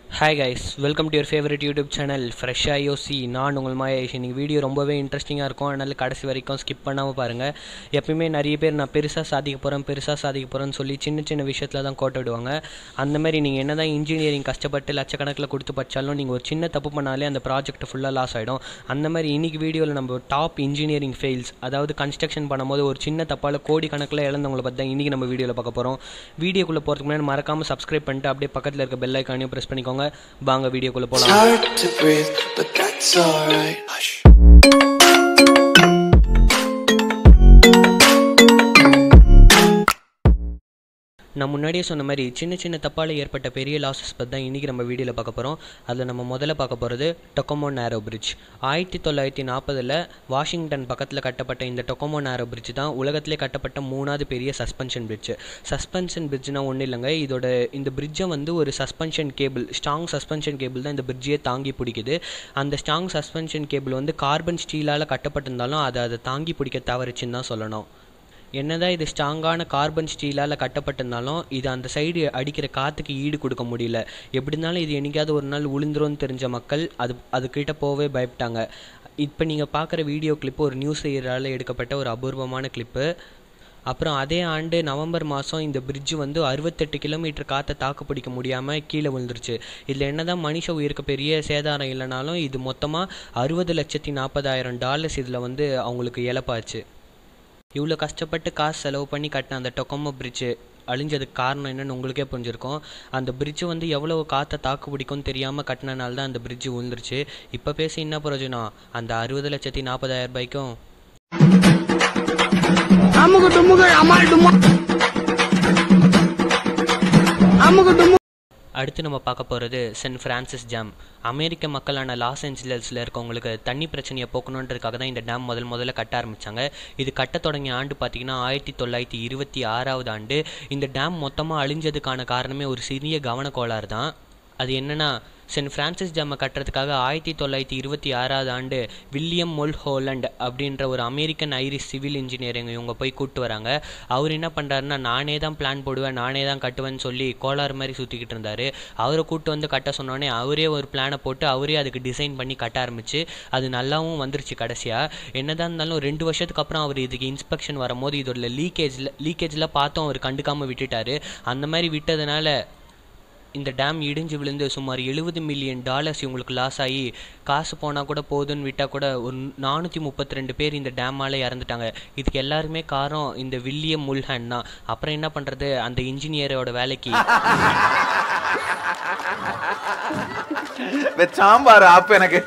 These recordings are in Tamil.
Hi guys welcome to your favourite YouTube channel fresh IOC நான் உங்கள் மாயேஷ் இன்னைக்கு வீடியோ ரொம்பவே இன்ட்ரெஸ்டிங்காக இருக்கும் அதனால் கடைசி வரைக்கும் ஸ்கிப் பண்ணாமல் பாருங்கள் எப்பயுமே நிறைய பேர் நான் பெருசாக சாதிக்க போகிறேன் பெருசாக சாதிக்க போகிறேன்னு சொல்லி சின்ன சின்ன விஷயத்தில் தான் கோட்டை விடுவாங்க அந்த மாதிரி நீங்கள் என்ன தான் இன்ஜினியரிங் கஷ்டப்பட்டு லட்சக்கணக்கில் கொடுத்து படித்தாலும் நீங்கள் ஒரு சின்ன தப்பு பண்ணாலே அந்த ப்ராஜெக்ட் ஃபுல்லாக லாஸ் ஆகிடும் அந்த மாதிரி இன்னைக்கு வீடியோவில் நம்ம டாப் இன்ஜினியரிங் ஃபெயில்ஸ் அதாவது கன்ஸ்ட்ரக்ஷன் பண்ணும்போது ஒரு சின்ன தப்பால் கோடி கணக்கில் இழந்தவங்களை பற்றி தான் இன்றைக்கி நம்ம வீடியோவில் பார்க்க போகிறோம் வீடியோக்குள்ளே போகிறதுக்கு முன்னாடி மறக்காமல் சப்ஸ்கிரைப் பண்ணிட்டு அப்படியே பக்கத்தில் இருக்க பெல் ஐக்கானையும் ப்ரெஸ் பண்ணிக்கோங்க வாங்க வீடியோக்குள்ளே It's போகலாம் hard to breathe, but that's alright. Hush. நான் முன்னாடியே சொன்ன மாதிரி சின்ன சின்ன தப்பால் ஏற்பட்ட பெரிய லாஸஸ் பற்றி தான் இன்றைக்கி நம்ம வீடியோவில் பார்க்க போகிறோம் அதில் நம்ம முதல்ல பார்க்க போகிறது டொக்கோமோ நேரோ பிரிட்ஜ் ஆயிரத்தி தொள்ளாயிரத்தி நாற்பதில் வாஷிங்டன் பக்கத்தில் கட்டப்பட்ட இந்த டொக்கோமோ நேரோ பிரிட்ஜ் தான் உலகத்திலே கட்டப்பட்ட மூணாவது பெரிய சஸ்பென்ஷன் பிரிட்ஜ் சஸ்பென்ஷன் பிரிட்ஜ்னா ஒன்றும் இல்லைங்க இதோட இந்த பிரிட்ஜை வந்து ஒரு suspension cable strong suspension cable தான் இந்த பிரிட்ஜையே தாங்கி பிடிக்குது அந்த ஸ்ட்ராங் சஸ்பென்ஷன் கேபிள் வந்து கார்பன் ஸ்டீலால் கட்டப்பட்டிருந்தாலும் அதை அதை தாங்கி பிடிக்க தவறுச்சுன்னு தான் சொல்லணும் என்னதான் இது ஸ்ட்ராங்கான கார்பன் ஸ்டீலால் கட்டப்பட்டிருந்தாலும் இது அந்த சைடு அடிக்கிற காற்றுக்கு ஈடு கொடுக்க முடியல எப்படி இருந்தாலும் இது என்னைக்காவது ஒரு நாள் விழுந்துரும்னு தெரிஞ்ச மக்கள் அது அதுக்கிட்ட போகவே பயப்பட்டாங்க இப்போ நீங்கள் பார்க்குற வீடியோ கிளிப்பு ஒரு நியூஸ் செய்யறால் எடுக்கப்பட்ட ஒரு அபூர்வமான கிளிப்பு அப்புறம் அதே ஆண்டு நவம்பர் மாதம் இந்த பிரிட்ஜ் வந்து அறுபத்தெட்டு கிலோமீட்டர் காற்றை தாக்கு பிடிக்க முடியாமல் கீழே விழுந்துருச்சு இதில் என்னதான் மனுஷ உயிருக்கு பெரிய சேதாரம் இல்லைனாலும் இது மொத்தமாக அறுபது லட்சத்தி நாற்பதாயிரம் டாலர்ஸ் இதில் வந்து அவங்களுக்கு இழப்பாச்சு இவ்வளோ கஷ்டப்பட்டு காசு செலவு பண்ணி கட்டின அந்த டொக்கோமோ பிரிட்ஜு அழிஞ்சதுக்கு காரணம் என்னன்னு உங்களுக்கே புரிஞ்சிருக்கும் அந்த பிரிட்ஜு வந்து எவ்வளோ காற்றை தாக்கு பிடிக்கும்னு தெரியாமல் கட்டினனால தான் அந்த பிரிட்ஜு விழுந்துருச்சு இப்போ பேசி என்ன பிரயோஜனம் அந்த அறுபது லட்சத்தி நாற்பதாயிரம் ரூபாய்க்கும் அமுகு டுமுகு அமால் டுமா அமுகு டுமு அடுத்து நம்ம பார்க்க போகிறது சென்ட் ஃப்ரான்சிஸ் டேம் அமெரிக்க மக்களான லாஸ் ஏஞ்சலஸில் இருக்கவங்களுக்கு தண்ணி பிரச்சனையை போக்கணுன்றதுக்காக தான் இந்த டேம் முதல் முதல்ல கட்ட ஆரம்பித்தாங்க இது கட்ட தொடங்கிய ஆண்டு பார்த்திங்கன்னா ஆயிரத்தி தொள்ளாயிரத்தி இருபத்தி ஆறாவது ஆண்டு இந்த டேம் மொத்தமாக அழிஞ்சதுக்கான காரணமே ஒரு சிறிய கவனக்கோளாறு தான் அது என்னென்னா சென்ட் ஃப்ரான்சிஸ் டேமை கட்டுறதுக்காக ஆயிரத்தி தொள்ளாயிரத்தி இருபத்தி ஆறாவது ஆண்டு வில்லியம் மொல் ஹோலண்ட் அப்படின்ற ஒரு அமெரிக்கன் ஐரிஷ் சிவில் இன்ஜினியரிங் இவங்க போய் கூப்பிட்டு வராங்க அவர் என்ன பண்ணுறாருன்னா நானே தான் பிளான் போடுவேன் நானே தான் கட்டுவேன்னு சொல்லி கோளாறு மாதிரி சுற்றிக்கிட்டு இருந்தார் அவரை கூப்பிட்டு வந்து கட்ட சொன்னோடனே அவரே ஒரு பிளானை போட்டு அவரே அதுக்கு டிசைன் பண்ணி கட்ட ஆரம்பிச்சு அது நல்லாவும் வந்துருச்சு கடைசியாக என்னதான் இருந்தாலும் ரெண்டு வருஷத்துக்கு அப்புறம் அவர் இதுக்கு இன்ஸ்பெக்ஷன் வரும்போது இதோட லீக்கேஜில் லீக்கேஜில் பார்த்தும் அவர் கண்டுக்காமல் விட்டுட்டாரு அந்த மாதிரி விட்டதுனால இந்த டேம் இடிஞ்சு விழுந்து சுமார் எழுபது மில்லியன் டாலர்ஸ் இவங்களுக்கு லாஸ் ஆகி காசு போனால் கூட போதுன்னு விட்டால் கூட ஒரு நானூற்றி முப்பத்தி ரெண்டு பேர் இந்த டேமால் இறந்துட்டாங்க இதுக்கு எல்லாருமே காரணம் இந்த வில்லியம் முல்ஹன் தான் அப்புறம் என்ன பண்ணுறது அந்த இன்ஜினியரோட வேலைக்கு சாம்பார் ஆப்பு எனக்கு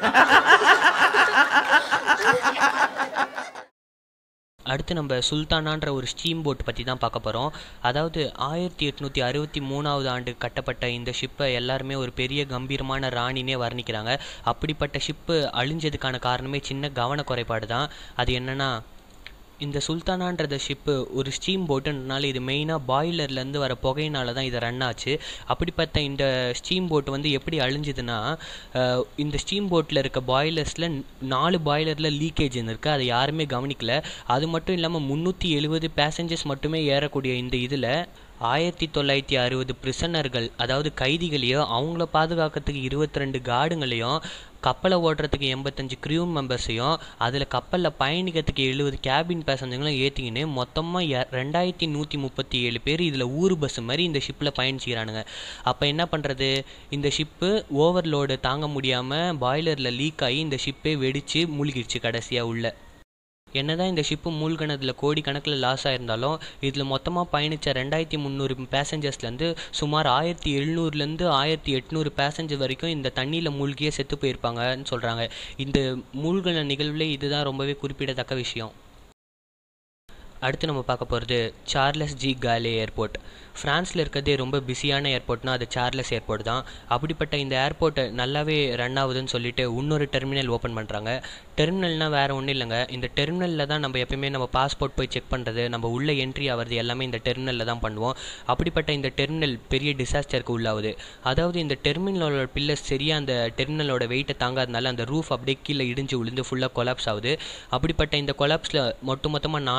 அடுத்து நம்ம சுல்தானான்ற ஒரு ஸ்டீம் போட் பற்றி தான் பார்க்க போகிறோம் அதாவது ஆயிரத்தி எட்நூற்றி அறுபத்தி மூணாவது ஆண்டு கட்டப்பட்ட இந்த ஷிப்பை எல்லாருமே ஒரு பெரிய கம்பீரமான ராணினே வர்ணிக்கிறாங்க அப்படிப்பட்ட ஷிப்பு அழிஞ்சதுக்கான காரணமே சின்ன கவன குறைபாடு தான் அது என்னென்னா இந்த சுல்தானான்றத ஷிப்பு ஒரு ஸ்டீம் போட்டுன்றனால இது மெயினாக பாய்லர்லேருந்து வர புகையினால தான் இது ரன் ஆச்சு அப்படிப்பட்ட இந்த ஸ்டீம் போட் வந்து எப்படி அழிஞ்சுதுன்னா அஹ், இந்த ஸ்டீம் போட்டில் இருக்க பாய்லர்ஸில் நாலு பாய்லரில் லீக்கேஜ் இருக்குது அதை யாருமே கவனிக்கல அது மட்டும் இல்லாமல் முந்நூற்றி எழுபது பேசஞ்சர்ஸ் மட்டுமே ஏறக்கூடிய இந்த இதில் ஆயிரத்தி தொள்ளாயிரத்தி அறுபது பிரிசனர்கள் அதாவது கைதிகளையும் அவங்கள பாதுகாக்கிறதுக்கு இருபத்தி ரெண்டு கார்டுங்களையும் கப்பலை ஓட்டுறதுக்கு எண்பத்தஞ்சு க்ரூ மெம்பர்ஸையும் அதில் கப்பலில் பயணிக்கிறதுக்கு எழுபது கேபின் பேசஞ்சர்களும் ஏற்றிக்கின்னு மொத்தமாக ரெண்டாயிரத்தி நூற்றி முப்பத்தி ஏழு பேர் இதில் ஊர் பஸ் மாதிரி இந்த ஷிப்பில் பயணிச்சுக்கிறானுங்க அப்போ என்ன பண்ணுறது இந்த ஷிப்பு ஓவர்லோடு தாங்க முடியாமல் பாய்லரில் லீக் ஆகி இந்த ஷிப்பே வெடித்து மூழ்கிடுச்சு கடைசியாக உள்ள என்னதான் இந்த ஷிப்பு மூழ்கினதில் கோடிக்கணக்கில் லாஸ் ஆயிருந்தாலும் இதில் மொத்தமாக பயணித்த ரெண்டாயிரத்தி முந்நூறு பேசஞ்சர்ஸ்லேருந்து சுமார் ஆயிரத்தி எழுநூறுலேருந்து ஆயிரத்தி எட்நூறு பேசஞ்சர் வரைக்கும் இந்த தண்ணியில் மூழ்கியே செத்து போயிருப்பாங்கன்னு சொல்கிறாங்க இந்த மூழ்கின நிகழ்வில் இதுதான் ரொம்பவே குறிப்பிடத்தக்க விஷயம் அடுத்து நம்ம பார்க்க போகிறது சார்லஸ் ஜி காலே ஏர்போர்ட் ஃப்ரான்ஸில் இருக்கிறதே ரொம்ப பிஸியான ஏர்போர்ட்னா அது சார்லஸ் ஏர்போர்ட் தான் அப்படிப்பட்ட இந்த ஏர்போர்ட் நல்லாவே ரன் ஆகுதுன்னு சொல்லிட்டு இன்னொரு டெர்மினல் ஓப்பன் பண்ணுறாங்க டெர்மினல்னால் வேறு ஒன்றும் இல்லைங்க இந்த டெர்மினலில் தான் நம்ம எப்பயுமே நம்ம பாஸ்போர்ட் போய் செக் பண்ணுறது நம்ம உள்ள என்ட்ரி ஆகிறது எல்லாமே இந்த டெர்மினலில் தான் பண்ணுவோம் அப்படிப்பட்ட இந்த டெர்மினல் பெரிய டிசாஸ்டருக்கு உள்ளாகுது அதாவது இந்த டெர்மினலோட பில்லர்ஸ் சரியாக அந்த டெர்மினலோட வெயிட்டை தாங்காதனால அந்த ரூஃப் அப்படியே கீழே இடிஞ்சு விழுந்து ஃபுல்லாக கொலாப்ஸ் ஆகுது அப்படிப்பட்ட இந்த கொலாப்ஸில் மொத்த மொத்தமாக நாலு பேர்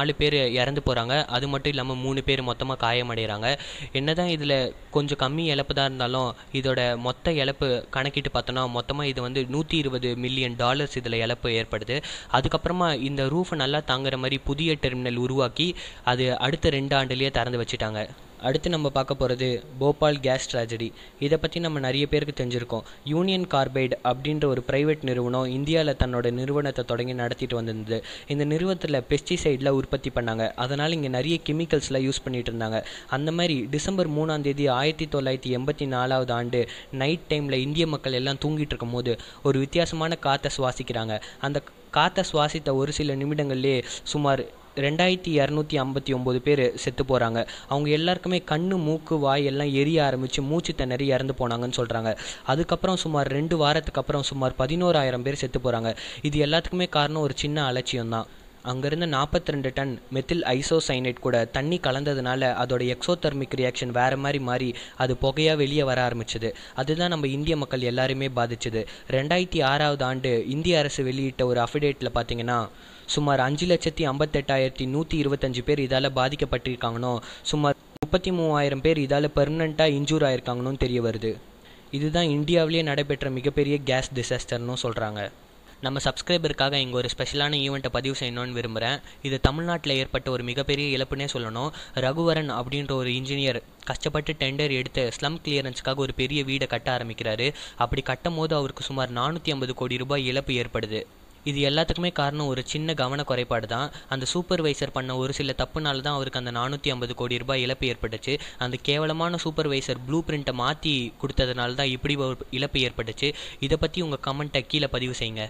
இறந்து போகிறாங்க அது மட்டும் இல்லாமல் மூணு பேர் மொத்தமாக காயமடைகிறாங்க என்னதான் இதில் கொஞ்சம் கம்மி இழப்பு தான் இருந்தாலும் இதோட மொத்த இழப்பு கணக்கிட்டு பார்த்தோன்னா மொத்தமாக இது வந்து நூற்றி இருபது மில்லியன் டாலர்ஸ் இதில் இழப்பு ஏற்படுது அதுக்கப்புறமா இந்த ரூஃபை நல்லா தாங்குற மாதிரி புதிய டெர்மினல் உருவாக்கி அது அடுத்த ரெண்டு ஆண்டுலேயே திறந்து வச்சுட்டாங்க அடுத்து நம்ம பார்க்க போகிறது போபால் கேஸ் ட்ராஜடி இதை பற்றி நம்ம நிறைய பேருக்கு தெரிஞ்சிருக்கோம் யூனியன் கார்பைடு அப்படின்ற ஒரு ப்ரைவேட் நிறுவனம் இந்தியாவில் தன்னோட நிறுவனத்தை தொடங்கி நடத்திட்டு வந்திருந்தது இந்த நிறுவனத்தில் பெஸ்டிசைடில் உற்பத்தி பண்ணாங்க அதனால் இங்கே நிறைய கெமிக்கல்ஸ்லாம் யூஸ் பண்ணிட்டு இருந்தாங்க அந்த மாதிரி டிசம்பர் மூணாம் தேதி ஆயிரத்தி தொள்ளாயிரத்தி எண்பத்தி நாலாவது ஆண்டு நைட் டைமில் இந்திய மக்கள் எல்லாம் தூங்கிட்டு இருக்கும்போது ஒரு வித்தியாசமான காற்றை சுவாசிக்கிறாங்க அந்த காற்றை சுவாசித்த ஒரு சில நிமிடங்கள்லேயே சுமார் ரெண்டாயிரத்தி இரநூத்தி ஐம்பத்தி ஒம்பது பேர் செத்து போகிறாங்க அவங்க எல்லாருக்குமே கண்ணு மூக்கு வாய் எல்லாம் எரிய ஆரம்பித்து மூச்சு திணறி இறந்து போனாங்கன்னு சொல்கிறாங்க அதுக்கப்புறம் சுமார் ரெண்டு வாரத்துக்கு அப்புறம் சுமார் பதினோராயிரம் பேர் செத்து போகிறாங்க இது எல்லாத்துக்குமே காரணம் ஒரு சின்ன அலட்சியம் தான் அங்கேருந்து நாற்பத்தி ரெண்டு டன் மெத்தில் ஐசோசைனேட் கூட தண்ணி கலந்ததுனால அதோட எக்ஸோதெர்மிக் ரியாக்ஷன் வேறு மாதிரி மாறி அது புகையாக வெளியே வர ஆரம்பிச்சது அதுதான் நம்ம இந்திய மக்கள் எல்லாருமே பாதிச்சது ரெண்டாயிரத்தி ஆறாவது ஆண்டு இந்திய அரசு வெளியிட்ட ஒரு அஃபிடேட்டில் பார்த்தீங்கன்னா சுமார் அஞ்சு லட்சத்தி ஐம்பத்தெட்டாயிரத்தி நூற்றி இருபத்தஞ்சு பேர் இதால் பாதிக்கப்பட்டிருக்காங்கன்னோ சுமார் முப்பத்தி மூவாயிரம் பேர் இதால் பெர்மனண்ட்டாக இன்ஜூர் ஆயிருக்காங்கன்னு தெரிய வருது இதுதான் இந்தியாவிலேயே நடைபெற்ற மிகப்பெரிய கேஸ் டிசாஸ்டர்னும் சொல்கிறாங்க நம்ம சப்ஸ்கிரைபருக்காக இங்கே ஒரு ஸ்பெஷலான ஈவெண்ட்டை பதிவு செய்யணும்னு விரும்புகிறேன் இது தமிழ்நாட்டில் ஏற்பட்ட ஒரு மிகப்பெரிய இழப்புனே சொல்லணும் ரகுவரன் அப்படின்ற ஒரு இன்ஜினியர் கஷ்டப்பட்டு டெண்டர் எடுத்து ஸ்லம் கிளியரன்ஸ்க்காக ஒரு பெரிய வீடை கட்ட ஆரம்பிக்கிறாரு அப்படி கட்டும் போது அவருக்கு சுமார் நானூற்றி ஐம்பது கோடி ரூபாய் இழப்பு ஏற்படுது இது எல்லாத்துக்குமே காரணம் ஒரு சின்ன கவன குறைபாடு தான் அந்த சூப்பர்வைசர் பண்ண ஒரு சில தப்புனால தான் அவருக்கு அந்த நானூற்றி ஐம்பது கோடி ரூபாய் இழப்பு ஏற்பட்டுச்சு அந்த கேவலமான சூப்பர்வைசர் ப்ளூ பிரிண்ட்டை மாற்றி கொடுத்ததுனால தான் இப்படி ஒரு இழப்பு ஏற்பட்டுச்சு இதை பற்றி உங்கள் கமெண்ட்டை கீழே பதிவு செய்யுங்க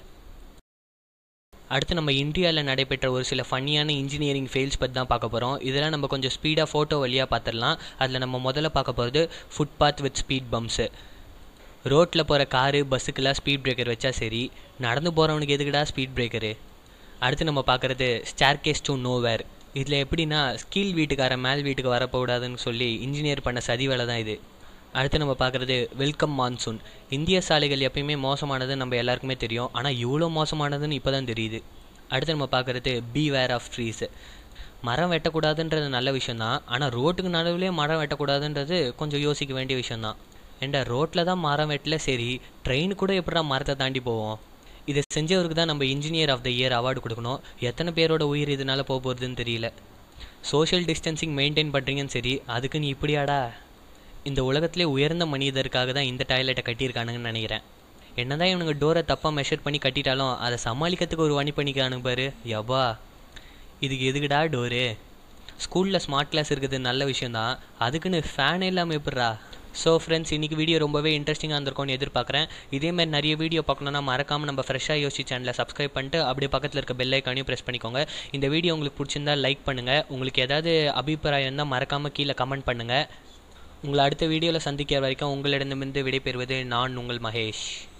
அடுத்து நம்ம இந்தியாவில் நடைபெற்ற ஒரு சில ஃபன்னியான இன்ஜினியரிங் ஃபெயில்ஸ் பற்றி தான் பார்க்க போகிறோம் இதெல்லாம் நம்ம கொஞ்சம் ஸ்பீடாக ஃபோட்டோ வழியாக பார்த்துடலாம் அதில் நம்ம முதல்ல பார்க்க போகிறது ஃபுட்பாத் வித் ஸ்பீட் பம்ப்ஸு ரோட்டில் போகிற காரு பஸ்ஸுக்கெல்லாம் ஸ்பீட் பிரேக்கர் வச்சா சரி நடந்து போகிறவனுக்கு எதுக்குடா ஸ்பீட் பிரேக்கரு அடுத்து நம்ம பார்க்குறது ஸ்டார்கேஸ் டு நோவேர் இதில் எப்படின்னா கீழ் வீட்டுக்காரன் மேல் வீட்டுக்கு வரக்கூடாதுன்னு சொல்லி இன்ஜினியர் பண்ண சதி வேலை தான் இது அடுத்து நம்ம பார்க்குறது வெல்கம் மான்சூன் இந்திய சாலைகள் எப்பயுமே மோசமானது நம்ம எல்லாருக்குமே தெரியும் ஆனால் இவ்வளோ மோசமானதுன்னு இப்போ தான் தெரியுது அடுத்து நம்ம பார்க்குறது பி வேர் ஆஃப் ட்ரீஸு மரம் வெட்டக்கூடாதுன்றது நல்ல விஷயந்தான் ஆனால் ரோட்டுக்கு நடுவுலேயே மரம் வெட்டக்கூடாதுன்றது கொஞ்சம் யோசிக்க வேண்டிய விஷயந்தான் ஏண்டா ரோட்டில் தான் மரம் வெட்டல சரி ட்ரெயின் கூட எப்படா மரத்தை தாண்டி போவோம் இதை செஞ்சவருக்கு தான் நம்ம engineer of the year award கொடுக்கணும் எத்தனை பேரோட உயிர் இதனால் போக போகிறதுன்னு தெரியல சோஷியல் டிஸ்டன்சிங் மெயின்டைன் பண்ணுறீங்கன்னு சரி அதுக்கு நீ இப்படியாடா இந்த உலகத்திலே உயர்ந்த மனிதருக்காக தான் இந்த டாய்லெட்டை கட்டியிருக்கானுங்கன்னு நினைக்கிறேன் என்னதான் இவனுங்க டோரை தப்பாக மெஷர் பண்ணி கட்டிட்டாலும் அதை சமாளிக்கிறதுக்கு ஒரு வழி பண்ணிக்கானுங்க பாரு யப்பா இதுக்கு எதுக்குடா டோரு ஸ்கூலில் ஸ்மார்ட் கிளாஸ் இருக்குது நல்ல விஷயந்தான் அதுக்குன்னு ஃபேன் இல்லாமல் எப்படிறா ஸோ ஃப்ரெண்ட்ஸ் இன்றைக்கி வீடியோ ரொம்பவே இன்ட்ரெஸ்டிங்காக இருந்திருக்கும்னு எதிர்பார்க்குறேன் இதேமாதிரி நிறைய வீடியோ பார்க்கணுன்னா மறக்காமல் நம்ம ஃப்ரெஷ்ஷாக யோசி சேனலை சப்ஸ்கிரைப் பண்ணிட்டு அப்படியே பக்கத்தில் இருக்க பெல் ஐக்கானையும் ப்ரெஸ் பண்ணிக்கோங்க இந்த வீடியோ உங்களுக்கு பிடிச்சிருந்தா லைக் பண்ணுங்கள் உங்களுக்கு ஏதாவது அபிப்பிராயம் இருந்தால் மறக்காமல் கீழே கமெண்ட் பண்ணுங்கள் உங்களை அடுத்த வீடியோவில் சந்திக்கிற வரைக்கும் உங்களிடமிருந்து விடைபெறுவது நான் உங்கள் மகேஷ்